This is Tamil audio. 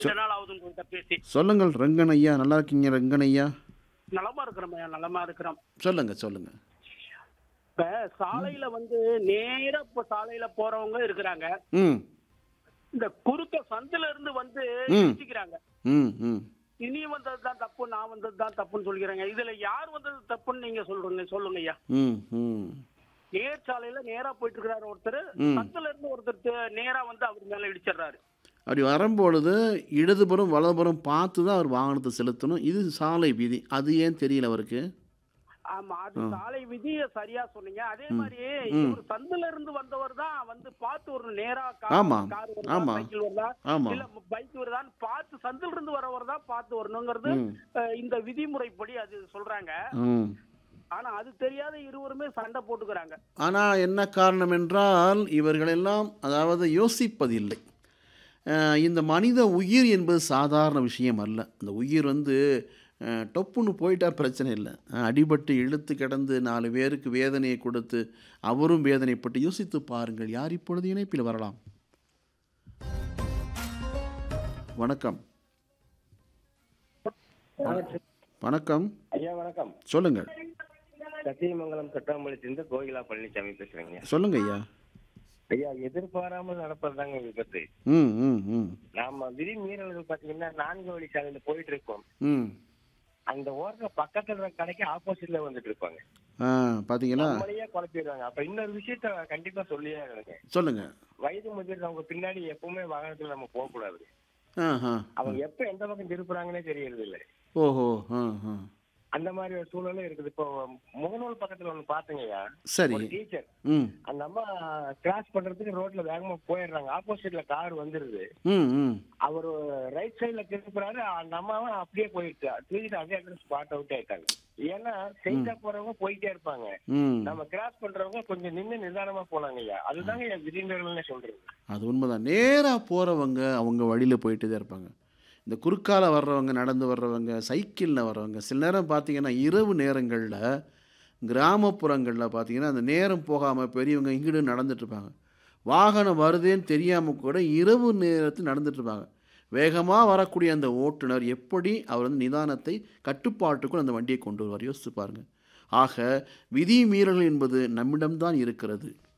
ரெண்டு நாள் ஆகுது உங்கள்கிட்ட பேசி சொல்லுங்கள் ரங்கன் ஐயா நல்லா இருக்கீங்க ரங்கன் ஐயா நலமா இருக்கிறோம் ஐயா, நலமா இருக்கிறோம் சொல்லுங்க சொல்லுங்க இப்ப சாலையில வந்து நேரா இப்ப சாலையில போறவங்க இருக்கிறாங்க ம் இந்த குறுக்க சந்துல இருந்து வந்து ம். இடிச்சுக்கிறாங்க ம் ம் இனி வந்தது தான் தப்பு நான் வந்தது தான் தப்புன்னு சொல்லிக்கிறாங்க இதுல யார் வந்தது தப்புன்னு நீங்க சொல்றீங்க சொல்லுங்க ஐயா ம் ம் நேர் சாலையில நேரா போயிட்டு இருக்கிறாரு ஒருத்தர் ம். சந்துல இருந்து ஒருத்தர் தே- நேரா வந்து அவர் மேல இடிச்சிடுறாரு அப்படி வரும்பொழுது இடதுபுறம் வலதுபுறம் பார்த்து தான் அவர் வாகனத்தை செலுத்தணும் இது சாலை விதி அது ஏன் தெரியல அவருக்கு ஆமா அது சாலை விதி சரியா சொன்னீங்க அதே மாதிரி ம். இவர் சந்துல இருந்து வந்தவர் தான் வந்து பார்த்து ஒரு நேரா ஆமா. கார் வருதா ஆமா. சைக்கிள் வருதா ஆமாம் இல்ல பைக் வருதான்னு பார்த்து சந்தில இருந்து வரவர் தான் பார்த்து வரணுங்கிறது ம் அஹ், இந்த விதிமுறைப்படி அது சொல்றாங்க ம் ஆனா அது தெரியாத இருவருமே சண்டை போட்டுக்கிறாங்க ஆனால் என்ன காரணம் என்றால் இவர்களெல்லாம் அதாவது யோசிப்பதில்லை அஹ் இந்த மனித உயிர் என்பது சாதாரண விஷயம் அல்ல அந்த உயிர் வந்து அஹ், டொப்புன்னு போயிட்டா பிரச்சனை இல்லை அஹ், அடிபட்டு இழுத்து கிடந்து நாலு பேருக்கு வேதனையை கொடுத்து அவரும் வேதனைப்பட்டு யோசித்து பாருங்கள் யார் இப்பொழுது இணைப்பில் வரலாம் வணக்கம் வணக்கம் ஐயா வணக்கம் சொல்லுங்கள் சத்தியமங்கலம் கட்டாம்பலத்திலிருந்து கோகிலா பழனிசாமி பேசுறேங்க சொல்லுங்க ஐயா ஐயா எதிர்பாராமல் நடப்பதுதாங்க விபத்து ம் ம் ம் நாம விதி மீறல்கள் பாத்தீங்கன்னா நான்கு வழி சாலையில போயிட்டு இருக்கோம் ம் அந்த ஓரத்துல பக்கத்துல இருக்க கடைக்கு ஆப்போசிட்ல வந்துட்டு இருப்பாங்க ஆ பார்த்தீங்களா நம்மளையே குழப்பிடுவாங்க அப்ப இன்னொரு விஷயத்த கண்டிப்பா சொல்லியே ஆகணுங்க சொல்லுங்க வயது முதிர்ந்தவங்க பின்னாடி எப்பவுமே வாகனத்துல நம்ம போக கூடாது ஆஹா அவங்க எப்ப எந்த பக்கம் திருப்புறாங்கன்னே தெரியறது இல்ல ஓஹோ ஆ ஆ அந்த மாதிரி ஒரு சூழலும் இருக்குது இப்போ முகநூல் பக்கத்துல ஒண்ணு பாத்துங்கய்யா சரி ஒரு டீச்சர் ம் அந்த அம்மா கிராஸ் பண்றதுக்கு ரோட்ல வேகமா போயிடுறாங்க ஆப்போசிட்ல கார் வந்துருது ம் ம் அவர் ரைட் சைடுல திருப்புறாரு அந்த அம்மாவும் அப்படியே போயிடுச்சு தூக்கிட்டு அதே இடத்துல ஸ்பாட் அவுட் ஆயிட்டாங்க ஏன்னா ஸ்ட்ரெயிட்டா போறவங்க போயிட்டே இருப்பாங்க ம் நம்ம கிராஸ் பண்றவங்க கொஞ்சம் நின்னு நிதானமா போலாங்க ஐயா அதுதாங்க என் விதிமுறைகள்னு சொல்றது அது உண்மைதான் நேராக போகிறவங்க அவங்க வழியில் போயிட்டு தான் இருப்பாங்க இந்த குறுக்கால வர்றவங்க நடந்து வர்றவங்க சைக்கிளில் வர்றவங்க சில நேரம் பார்த்தீங்கன்னா இரவு நேரங்களில் கிராமப்புறங்களில் பார்த்தீங்கன்னா அந்த நேரம் போகாமல் பெரியவங்க இங்கிட்டு நடந்துட்டு இருப்பாங்க வாகனம் வருதேன்னு தெரியாமல் கூட இரவு நேரத்தில் நடந்துட்டு இருப்பாங்க வேகமாக வரக்கூடிய அந்த ஓட்டுநர் எப்படி அவர் வந்து நிதானத்தை கட்டுப்பாட்டுக்குள் அந்த வண்டியை கொண்டு வருவார் யோசித்து பாருங்கள் ஆக விதி மீறல் என்பது நம்மிடம்தான் இருக்கிறது